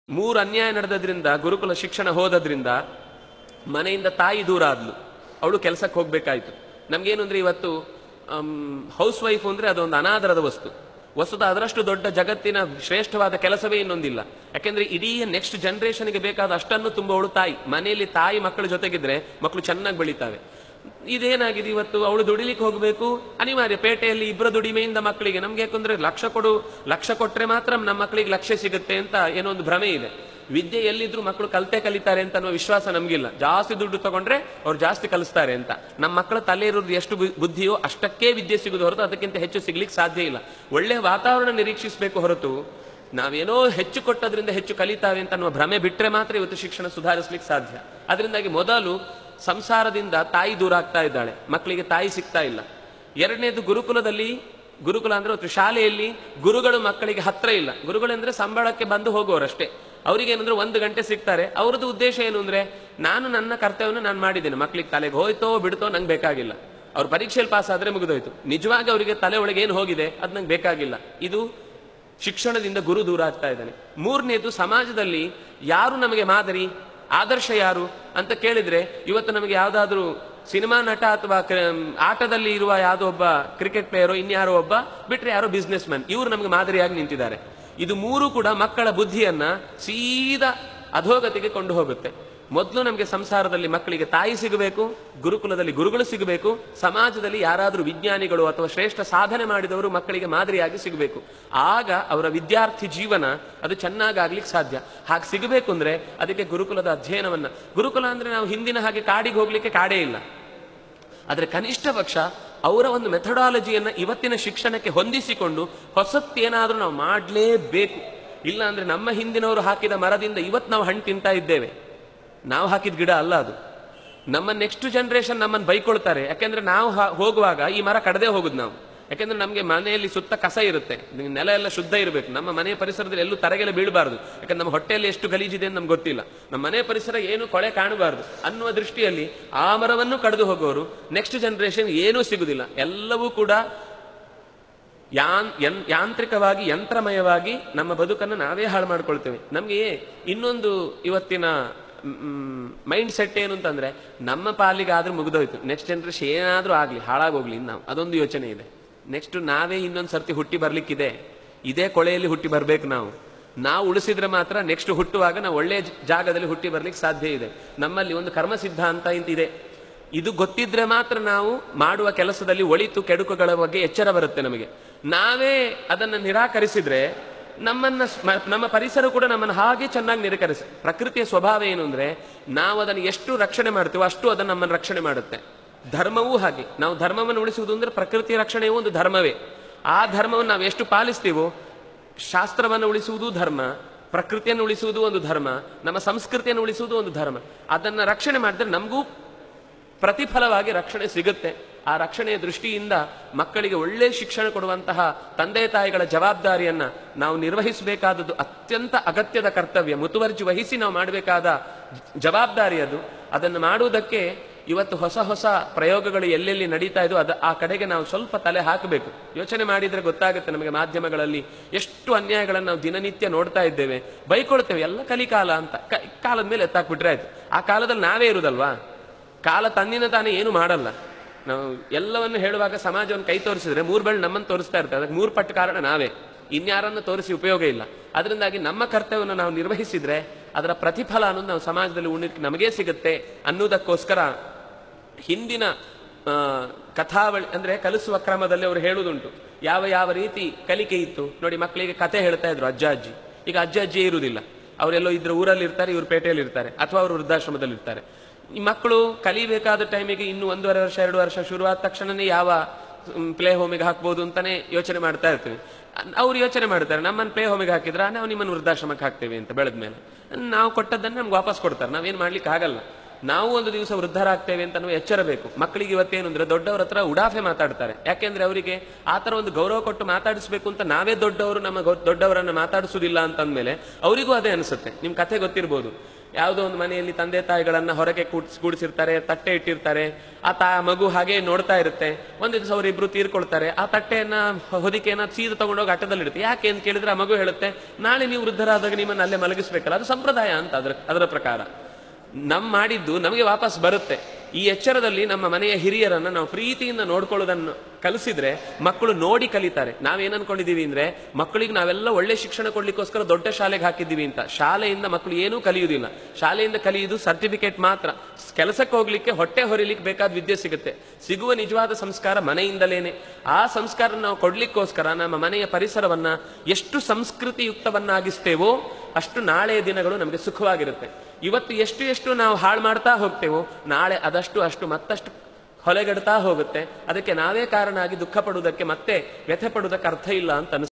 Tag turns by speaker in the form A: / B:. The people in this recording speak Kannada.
A: ಮೂರು ಅನ್ಯಾಯ ನಡೆದದ್ರಿಂದ ಗುರುಕುಲ ಶಿಕ್ಷಣ ಹೋದದ್ರಿಂದ ಮನೆಯಿಂದ ತಾಯಿ ದೂರ ಆದ್ಲು ಅವಳು ಕೆಲಸಕ್ಕೆ ಹೋಗ್ಬೇಕಾಯ್ತು ನಮ್ಗೇನು ಅಂದ್ರೆ ಇವತ್ತು ಹೌಸ್ ವೈಫ್ ಅಂದ್ರೆ ಅದೊಂದು ಅನಾದರದ ವಸ್ತು ವಸ್ತುತ ಅದರಷ್ಟು ದೊಡ್ಡ ಜಗತ್ತಿನ ಶ್ರೇಷ್ಠವಾದ ಕೆಲಸವೇ ಇನ್ನೊಂದಿಲ್ಲ ಯಾಕೆಂದ್ರೆ ಇಡೀ ನೆಕ್ಸ್ಟ್ ಜನರೇಷನ್ಗೆ ಬೇಕಾದ ಅಷ್ಟನ್ನು ತುಂಬವಳು ತಾಯಿ ಮನೆಯಲ್ಲಿ ತಾಯಿ ಮಕ್ಕಳ ಜೊತೆಗಿದ್ರೆ ಮಕ್ಕಳು ಚೆನ್ನಾಗಿ ಬೆಳಿತಾವೆ ಇದೇನಾಗಿದೆ ಇವತ್ತು ಅವಳು ದುಡಿಲಿಕ್ಕೆ ಹೋಗಬೇಕು ಅನಿವಾರ್ಯ ಪೇಟೆಯಲ್ಲಿ ಇಬ್ಬರ ದುಡಿಮೆಯಿಂದ ಮಕ್ಕಳಿಗೆ ನಮ್ಗೆ ಯಾಕಂದ್ರೆ ಲಕ್ಷ ಕೊಡು ಲಕ್ಷ ಕೊಟ್ರೆ ಮಾತ್ರ ನಮ್ಮ ಮಕ್ಕಳಿಗೆ ಲಕ್ಷ್ಯ ಸಿಗುತ್ತೆ ಅಂತ ಏನೋ ಒಂದು ಭ್ರಮೆ ಇದೆ ವಿದ್ಯೆ ಎಲ್ಲಿದ್ರು ಮಕ್ಕಳು ಕಲಿತೆ ಕಲಿತಾರೆ ಅಂತ ಅನ್ನೋ ವಿಶ್ವಾಸ ನಮ್ಗಿಲ್ಲ ಜಾಸ್ತಿ ದುಡ್ಡು ತಗೊಂಡ್ರೆ ಅವ್ರು ಜಾಸ್ತಿ ಕಲಿಸ್ತಾರೆ ಅಂತ ನಮ್ಮ ಮಕ್ಕಳ ತಲೆ ಇರೋದು ಎಷ್ಟು ಬು- ಬುದ್ಧಿಯೋ ಅಷ್ಟಕ್ಕೆ ವಿದ್ಯೆ ಸಿಗುದು ಹೊರತು ಅದಕ್ಕಿಂತ ಹೆಚ್ಚು ಸಿಗ್ಲಿಕ್ಕೆ ಸಾಧ್ಯ ಇಲ್ಲ ಒಳ್ಳೆ ವಾತಾವರಣ ನಿರೀಕ್ಷಿಸಬೇಕು ಹೊರತು ನಾವೇನೋ ಹೆಚ್ಚು ಕೊಟ್ಟದ್ರಿಂದ ಹೆಚ್ಚು ಕಲಿತಾವೆ ಅಂತ ಅನ್ನುವ ಭ್ರಮೆ ಬಿಟ್ರೆ ಮಾತ್ರ ಇವತ್ತು ಶಿಕ್ಷಣ ಸುಧಾರಿಸ್ಲಿಕ್ಕೆ ಸಾಧ್ಯ ಅದರಿಂದಾಗಿ ಮೊದಲು ಸಂಸಾರದಿಂದ ತಾಯಿ ದೂರ ಆಗ್ತಾ ಇದ್ದಾಳೆ ಮಕ್ಕಳಿಗೆ ತಾಯಿ ಸಿಗ್ತಾ ಇಲ್ಲ ಎರಡನೇದು ಗುರುಕುಲದಲ್ಲಿ ಗುರುಕುಲ ಅಂದ್ರೆ ಒಂದು ಶಾಲೆಯಲ್ಲಿ ಗುರುಗಳು ಮಕ್ಕಳಿಗೆ ಹತ್ರ ಇಲ್ಲ ಗುರುಗಳಂದ್ರೆ ಸಂಬಳಕ್ಕೆ ಬಂದು ಹೋಗೋರಷ್ಟೇ ಅವ್ರಿಗೆ ಏನಂದ್ರೆ ಒಂದು ಗಂಟೆ ಸಿಗ್ತಾರೆ ಅವ್ರದ್ದು ಉದ್ದೇಶ ಏನು ಅಂದ್ರೆ ನಾನು ನನ್ನ ಕರ್ತವ್ಯವನ್ನು ನಾನು ಮಾಡಿದ್ದೇನೆ ಮಕ್ಕಳಿಗೆ ತಲೆಗೆ ಹೋಯ್ತೋ ಬಿಡ್ತೋ ನಂಗೆ ಬೇಕಾಗಿಲ್ಲ ಅವ್ರ ಪರೀಕ್ಷೆಯಲ್ಲಿ ಪಾಸ್ ಆದ್ರೆ ಮುಗಿದೋಯ್ತು ನಿಜವಾಗಿ ಅವರಿಗೆ ತಲೆ ಒಳಗೆ ಏನು ಹೋಗಿದೆ ಅದು ನಂಗೆ ಬೇಕಾಗಿಲ್ಲ ಇದು ಶಿಕ್ಷಣದಿಂದ ಗುರು ದೂರ ಆಗ್ತಾ ಇದ್ದಾನೆ ಮೂರನೇದು ಸಮಾಜದಲ್ಲಿ ಯಾರು ನಮಗೆ ಮಾದರಿ ಆದರ್ಶ ಯಾರು ಅಂತ ಕೇಳಿದ್ರೆ ಇವತ್ತು ನಮಗೆ ಯಾವ್ದಾದ್ರು ಸಿನಿಮಾ ನಟ ಅಥವಾ ಕ- ಆಟದಲ್ಲಿ ಇರುವ ಯಾವುದೋ ಒಬ್ಬ ಕ್ರಿಕೆಟ್ ಪ್ಲೇಯರು ಇನ್ಯಾರೋ ಒಬ್ಬ ಬಿಟ್ರೆ ಯಾರೋ ಬಿಸ್ನೆಸ್ ಮ್ಯಾನ್ ಇವರು ನಮಗೆ ಮಾದರಿಯಾಗಿ ನಿಂತಿದ್ದಾರೆ ಇದು ಮೂರು ಕೂಡ ಮಕ್ಕಳ ಬುದ್ಧಿಯನ್ನ ಸೀದಾ ಅಧೋಗತಿಗೆ ಕೊಂಡು ಹೋಗುತ್ತೆ ಮೊದಲು ನಮಗೆ ಸಂಸಾರದಲ್ಲಿ ಮಕ್ಕಳಿಗೆ ತಾಯಿ ಸಿಗಬೇಕು ಗುರುಕುಲದಲ್ಲಿ ಗುರುಗಳು ಸಿಗಬೇಕು ಸಮಾಜದಲ್ಲಿ ಯಾರಾದರೂ ವಿಜ್ಞಾನಿಗಳು ಅಥವಾ ಶ್ರೇಷ್ಠ ಸಾಧನೆ ಮಾಡಿದವರು ಮಕ್ಕಳಿಗೆ ಮಾದರಿಯಾಗಿ ಸಿಗಬೇಕು ಆಗ ಅವರ ವಿದ್ಯಾರ್ಥಿ ಜೀವನ ಅದು ಚೆನ್ನಾಗಾಗ್ಲಿಕ್ಕೆ ಸಾಧ್ಯ ಹಾಗೆ ಸಿಗಬೇಕು ಅಂದ್ರೆ ಅದಕ್ಕೆ ಗುರುಕುಲದ ಅಧ್ಯಯನವನ್ನ ಗುರುಕುಲ ಅಂದ್ರೆ ನಾವು ಹಿಂದಿನ ಹಾಗೆ ಕಾಡಿಗೆ ಹೋಗ್ಲಿಕ್ಕೆ ಕಾಡೇ ಇಲ್ಲ ಆದ್ರೆ ಕನಿಷ್ಠ ಪಕ್ಷ ಅವರ ಒಂದು ಮೆಥಡಾಲಜಿಯನ್ನ ಇವತ್ತಿನ ಶಿಕ್ಷಣಕ್ಕೆ ಹೊಂದಿಸಿಕೊಂಡು ಹೊಸತ್ತೇನಾದ್ರೂ ನಾವು ಮಾಡಲೇಬೇಕು ಇಲ್ಲ ಅಂದ್ರೆ ನಮ್ಮ ಹಿಂದಿನವರು ಹಾಕಿದ ಮರದಿಂದ ಇವತ್ತು ನಾವು ಹಣ್ಣು ತಿಂತಾ ಇದ್ದೇವೆ ನಾವು ಹಾಕಿದ ಗಿಡ ಅಲ್ಲ ಅದು ನಮ್ಮ ನೆಕ್ಸ್ಟ್ ಜನರೇಷನ್ ನಮ್ಮನ್ನು ಬೈಕೊಳ್ತಾರೆ ಯಾಕೆಂದ್ರೆ ನಾವು ಹ- ಹೋಗುವಾಗ ಈ ಮರ ಕಡದೆ ಹೋಗುದು ನಾವು ಯಾಕೆಂದ್ರೆ ನಮಗೆ ಮನೆಯಲ್ಲಿ ಸುತ್ತ ಕಸ ಇರುತ್ತೆ ನೆಲ ಎಲ್ಲ ಶುದ್ಧ ಇರಬೇಕು ನಮ್ಮ ಮನೆಯ ಪರಿಸರದಲ್ಲಿ ಎಲ್ಲೂ ತರಗೆಲ್ಲ ಬೀಳಬಾರದು ಯಾಕಂದ್ರೆ ನಮ್ಮ ಹೊಟ್ಟೆಯಲ್ಲಿ ಎಷ್ಟು ಗಲೀಜಿದೆ ಅಂತ ನಮ್ಗೆ ಗೊತ್ತಿಲ್ಲ ನಮ್ಮ ಮನೆ ಪರಿಸರ ಏನು ಕೊಳೆ ಕಾಣಬಾರದು ಅನ್ನುವ ದೃಷ್ಟಿಯಲ್ಲಿ ಆ ಮರವನ್ನು ಕಡಿದು ಹೋಗೋರು ನೆಕ್ಸ್ಟ್ ಜನರೇಷನ್ ಏನೂ ಸಿಗುದಿಲ್ಲ ಎಲ್ಲವೂ ಕೂಡ ಯಾನ್ ಯನ್- ಯಾಂತ್ರಿಕವಾಗಿ ಯಂತ್ರಮಯವಾಗಿ ನಮ್ಮ ಬದುಕನ್ನು ನಾವೇ ಹಾಳು ಮಾಡ್ಕೊಳ್ತೇವೆ ನಮಗೆ ಇನ್ನೊಂದು ಇವತ್ತಿನ ಮೈಂಡ್ ಸೆಟ್ ಏನು ಅಂತಂದ್ರೆ ನಮ್ಮ ಪಾಲಿಗೆ ಆದ್ರೂ ಮುಗಿದೋಯ್ತು ನೆಕ್ಸ್ಟ್ ಜನರೇಷನ್ ಏನಾದ್ರೂ ಆಗ್ಲಿ ಹಾಳಾಗೋಗ್ಲಿ ನಾವು ಅದೊಂದು ಯೋಚನೆ ಇದೆ ನೆಕ್ಸ್ಟ್ ನಾವೇ ಇನ್ನೊಂದು ಸರ್ತಿ ಹುಟ್ಟಿ ಬರ್ಲಿಕ್ಕಿದೆ ಇದೇ ಕೊಳೆಯಲ್ಲಿ ಹುಟ್ಟಿ ಬರ್ಬೇಕು ನಾವು ನಾವು ಉಳಿಸಿದ್ರೆ ಮಾತ್ರ ನೆಕ್ಸ್ಟ್ ಹುಟ್ಟುವಾಗ ನಾವು ಒಳ್ಳೆಯ ಜ- ಜಾಗದಲ್ಲಿ ಹುಟ್ಟಿ ಬರ್ಲಿಕ್ಕೆ ಸಾಧ್ಯ ಇದೆ ನಮ್ಮಲ್ಲಿ ಒಂದು ಕರ್ಮ ಸಿದ್ಧಾಂತ ಅಂತ ಇದೆ ಇದು ಗೊತ್ತಿದ್ರೆ ಮಾತ್ರ ನಾವು ಮಾಡುವ ಕೆಲಸದಲ್ಲಿ ಒಳಿತು ಕೆಡುಕುಗಳ ಬಗ್ಗೆ ಎಚ್ಚರ ಬರುತ್ತೆ ನಮಗೆ ನಾವೇ ಅದನ್ನು ನಿರಾಕರಿಸಿದ್ರೆ ನಮ್ಮನ್ನ ಸ್- ಮ- ನಮ್ಮ ಪರಿಸರ ಕೂಡ ನಮ್ಮನ್ನು ಹಾಗೆ ಚೆನ್ನಾಗಿ ನಿರಾಕರಿಸಿ ಪ್ರಕೃತಿಯ ಸ್ವಭಾವ ಏನು ಅಂದ್ರೆ ನಾವು ಅದನ್ನು ಎಷ್ಟು ರಕ್ಷಣೆ ಮಾಡ್ತೀವೋ ಅಷ್ಟು ಅದನ್ನು ನಮ್ಮನ್ನು ರಕ್ಷಣೆ ಮಾಡುತ್ತೆ ಧರ್ಮವೂ ಹಾಗೆ ನಾವು ಧರ್ಮವನ್ನು ಉಳಿಸುವುದು ಅಂದ್ರೆ ಪ್ರಕೃತಿಯ ರಕ್ಷಣೆಯೂ ಒಂದು ಧರ್ಮವೇ ಆ ಧರ್ಮವನ್ನು ನಾವು ಎಷ್ಟು ಪಾಲಿಸ್ತೀವೋ ಶಾಸ್ತ್ರವನ್ನು ಉಳಿಸುವುದು ಧರ್ಮ ಪ್ರಕೃತಿಯನ್ನು ಉಳಿಸುವುದು ಒಂದು ಧರ್ಮ ನಮ್ಮ ಸಂಸ್ಕೃತಿಯನ್ನು ಉಳಿಸುವುದು ಒಂದು ಧರ್ಮ ಅದನ್ನ ರಕ್ಷಣೆ ಮಾಡಿದ್ರೆ ನಮಗೂ ಪ್ರತಿಫಲವಾಗಿ ರಕ್ಷಣೆ ಸಿಗುತ್ತೆ ಆ ರಕ್ಷಣೆಯ ದೃಷ್ಟಿಯಿಂದ ಮಕ್ಕಳಿಗೆ ಒಳ್ಳೆ ಶಿಕ್ಷಣ ಕೊಡುವಂತಹ ತಂದೆ ತಾಯಿಗಳ ಜವಾಬ್ದಾರಿಯನ್ನ ನಾವು ನಿರ್ವಹಿಸಬೇಕಾದದ್ದು ಅತ್ಯಂತ ಅಗತ್ಯದ ಕರ್ತವ್ಯ ಮುತುವರ್ಜಿ ವಹಿಸಿ ನಾವು ಮಾಡಬೇಕಾದ ಜವಾಬ್ದಾರಿ ಅದು ಅದನ್ನು ಮಾಡುವುದಕ್ಕೆ ಇವತ್ತು ಹೊಸ ಹೊಸ ಪ್ರಯೋಗಗಳು ಎಲ್ಲೆಲ್ಲಿ ನಡೀತಾ ಇದೋ ಅದ ಆ ಕಡೆಗೆ ನಾವು ಸ್ವಲ್ಪ ತಲೆ ಹಾಕಬೇಕು ಯೋಚನೆ ಮಾಡಿದ್ರೆ ಗೊತ್ತಾಗುತ್ತೆ ನಮಗೆ ಮಾಧ್ಯಮಗಳಲ್ಲಿ ಎಷ್ಟು ಅನ್ಯಾಯಗಳನ್ನು ನಾವು ದಿನನಿತ್ಯ ನೋಡ್ತಾ ಇದ್ದೇವೆ ಬೈಕೊಳ್ತೇವೆ ಎಲ್ಲ ಕಲಿಕಾಲ ಅಂತ ಕ- ಕಾಲದ ಮೇಲೆ ಎತ್ತಾಕ್ಬಿಟ್ರೆ ಆಯ್ತು ಆ ಕಾಲದಲ್ಲಿ ನಾವೇ ಇರುದಲ್ವಾ ಕಾಲ ತನ್ನಿನ ತಾನೇ ಏನು ಮಾಡಲ್ಲ ನಾವು ಎಲ್ಲವನ್ನು ಹೇಳುವಾಗ ಸಮಾಜವನ್ನು ಕೈ ತೋರಿಸಿದ್ರೆ ಮೂರು ಬೆಳೆ ನಮ್ಮನ್ನು ತೋರಿಸ್ತಾ ಇರ್ತದೆ ಅದಕ್ಕೆ ಮೂರು ಪಟ್ಟು ಕಾರಣ ನಾವೇ ಇನ್ಯಾರನ್ನು ತೋರಿಸಿ ಉಪಯೋಗ ಇಲ್ಲ ಅದರಿಂದಾಗಿ ನಮ್ಮ ಕರ್ತವ್ಯವನ್ನು ನಾವು ನಿರ್ವಹಿಸಿದ್ರೆ ಅದರ ಪ್ರತಿಫಲ ಅನ್ನೋದು ನಾವು ಸಮಾಜದಲ್ಲಿ ಉಣ್ಣಕ್ಕೆ ನಮಗೇ ಸಿಗುತ್ತೆ ಅನ್ನೋದಕ್ಕೋಸ್ಕರ ಹಿಂದಿನ ಆ, ಕಥಾವಳಿ ಅಂದ್ರೆ ಕಲಿಸುವ ಕ್ರಮದಲ್ಲಿ ಅವರು ಹೇಳುವುದುಂಟು ಯಾವ ಯಾವ ರೀತಿ ಕಲಿಕೆ ಇತ್ತು ನೋಡಿ ಮಕ್ಕಳಿಗೆ ಕತೆ ಹೇಳ್ತಾ ಇದ್ರು ಅಜ್ಜ ಅಜ್ಜಿ ಈಗ ಅಜ್ಜ ಅಜ್ಜಿ ಇರುವುದಿಲ್ಲ ಅವರೆಲ್ಲೋ ಇದ್ರ ಊರಲ್ಲಿ ಇರ್ತಾರೆ ಇವ್ರು ಪೇಟೆಯಲ್ಲಿ ಇರ್ತಾರೆ ಅಥವಾ ಅವರು ವೃದ್ಧಾಶ್ರಮದಲ್ಲಿ ಇರ್ತಾರೆ ಈ ಮಕ್ಕಳು ಕಲಿಬೇಕಾದ ಟೈಮಿಗೆ ಇನ್ನು ಒಂದೂವರೆ ವರ್ಷ ಎರಡು ವರ್ಷ ಶುರುವಾದ ತಕ್ಷಣನೇ ಯಾವ ಪ್ಲೇ ಹೋಮಿಗೆ ಹಾಕ್ಬೋದು ಅಂತಾನೆ ಯೋಚನೆ ಮಾಡ್ತಾ ಇರ್ತೀವಿ ಅವ್ರು ಯೋಚನೆ ಮಾಡ್ತಾರೆ ನಮ್ಮನ್ನು ಪ್ಲೇ ಹೋಮಿಗೆ ಹಾಕಿದ್ರ ನಾವು ನಿಮ್ಮನ್ನು ವೃದ್ಧಾಶ್ರಮಕ್ಕೆ ಹಾಕ್ತೇವೆ ಅಂತ ಬೆಳೆದ ಮೇಲೆ ನಾವು ಕೊಟ್ಟದ್ದನ್ನು ನಮ್ಗೆ ವಾಪಸ್ ಕೊಡ್ತಾರೆ ನಾವೇನು ಮಾಡ್ಲಿಕ್ಕೆ ಆಗಲ್ಲ ನಾವು ಒಂದು ದಿವಸ ವೃದ್ಧರಾಗ್ತೇವೆ ಅಂತ ನಾವು ಎಚ್ಚರ ಬೇಕು ಮಕ್ಕಳಿಗೆ ಇವತ್ತೇನು ಅಂದ್ರೆ ದೊಡ್ಡವರ ಹತ್ರ ಉಡಾಫೆ ಮಾತಾಡ್ತಾರೆ ಯಾಕೆಂದ್ರೆ ಅವರಿಗೆ ಆ ತರ ಒಂದು ಗೌರವ ಕೊಟ್ಟು ಮಾತಾಡಿಸ್ಬೇಕು ಅಂತ ನಾವೇ ದೊಡ್ಡವರು ನಮ್ಮ ಗೊ- ದೊಡ್ಡವರನ್ನ ಮಾತಾಡಿಸುದಿಲ್ಲ ಅಂತಂದ್ಮೇಲೆ ಅವರಿಗೂ ಅದೇ ಅನಿಸುತ್ತೆ ನಿಮ್ ಕಥೆ ಗೊತ್ತಿರ್ಬೋದು ಯಾವುದೋ ಒಂದು ಮನೆಯಲ್ಲಿ ತಂದೆ ತಾಯಿಗಳನ್ನ ಹೊರಗೆ ಕೂಡ್ಸ್ ಕೂಡಿಸಿರ್ತಾರೆ ತಟ್ಟೆ ಇಟ್ಟಿರ್ತಾರೆ ಆ ತಾ ಮಗು ಹಾಗೆ ನೋಡ್ತಾ ಇರುತ್ತೆ ಒಂದ್ ದಿವಸ ಅವರಿಬ್ರು ತೀರ್ಕೊಳ್ತಾರೆ ಆ ತಟ್ಟೆಯನ್ನ ಹೊದಿಕೆಯನ್ನ ಸೀದ ತಗೊಂಡೋಗಿ ಅಟ್ಟದಲ್ಲಿ ಇಡುತ್ತೆ ಯಾಕೆ ಅಂತ ಕೇಳಿದ್ರೆ ಆ ಮಗು ಹೇಳುತ್ತೆ ನಾಳೆ ನೀವು ವೃದ್ಧರಾದಾಗ ನಿಮ್ಮನ್ನ ಅಲ್ಲೇ ಮಲಗಿಸ್ಬೇಕಲ್ಲ ಅದು ಸಂಪ್ರದಾಯ ಅಂತ ಅದರ ಅದರ ಪ್ರಕಾರ ನಮ್ ಮಾಡಿದ್ದು ನಮಗೆ ವಾಪಸ್ ಬರುತ್ತೆ ಈ ಎಚ್ಚರದಲ್ಲಿ ನಮ್ಮ ಮನೆಯ ಹಿರಿಯರನ್ನ ನಾವು ಪ್ರೀತಿಯಿಂದ ನೋಡ್ಕೊಳ್ಳೋದನ್ನು ಕಲಿಸಿದ್ರೆ ಮಕ್ಕಳು ನೋಡಿ ಕಲಿತಾರೆ ನಾವೇನ್ ಅನ್ಕೊಂಡಿದೀವಿ ಅಂದ್ರೆ ಮಕ್ಕಳಿಗೆ ನಾವೆಲ್ಲ ಒಳ್ಳೆ ಶಿಕ್ಷಣ ಕೊಡ್ಲಿಕ್ಕೋಸ್ಕರ ದೊಡ್ಡ ಶಾಲೆಗೆ ಹಾಕಿದ್ದೀವಿ ಅಂತ ಶಾಲೆಯಿಂದ ಮಕ್ಕಳು ಏನೂ ಕಲಿಯುವುದಿಲ್ಲ ಶಾಲೆಯಿಂದ ಕಲಿಯುವುದು ಸರ್ಟಿಫಿಕೇಟ್ ಮಾತ್ರ ಕೆಲಸಕ್ಕೆ ಹೋಗ್ಲಿಕ್ಕೆ ಹೊಟ್ಟೆ ಹೊರಿಲಿಕ್ಕೆ ಬೇಕಾದ ವಿದ್ಯೆ ಸಿಗುತ್ತೆ ಸಿಗುವ ನಿಜವಾದ ಸಂಸ್ಕಾರ ಮನೆಯಿಂದಲೇನೆ ಆ ಸಂಸ್ಕಾರ ನಾವು ಕೊಡ್ಲಿಕ್ಕೋಸ್ಕರ ನಮ್ಮ ಮನೆಯ ಪರಿಸರವನ್ನ ಎಷ್ಟು ಸಂಸ್ಕೃತಿಯುಕ್ತವನ್ನಾಗಿಸ್ತೇವೋ ಅಷ್ಟು ನಾಳೆಯ ದಿನಗಳು ನಮಗೆ ಸುಖವಾಗಿರುತ್ತೆ ಇವತ್ತು ಎಷ್ಟು ಎಷ್ಟು ನಾವು ಹಾಳು ಮಾಡ್ತಾ ಹೋಗ್ತೇವೋ ನಾಳೆ ಅದಷ್ಟು ಅಷ್ಟು ಮತ್ತಷ್ಟು ಹೊಲೆಗಡ್ತಾ ಹೋಗುತ್ತೆ ಅದಕ್ಕೆ ನಾವೇ ಕಾರಣ ಆಗಿ ದುಃಖ ಪಡುವುದಕ್ಕೆ ಮತ್ತೆ ವ್ಯಥೆ ಪಡುವುದಕ್ಕೆ ಅರ್ಥ ಇಲ್ಲ ಅಂತ ಅನಿಸ್ತದೆ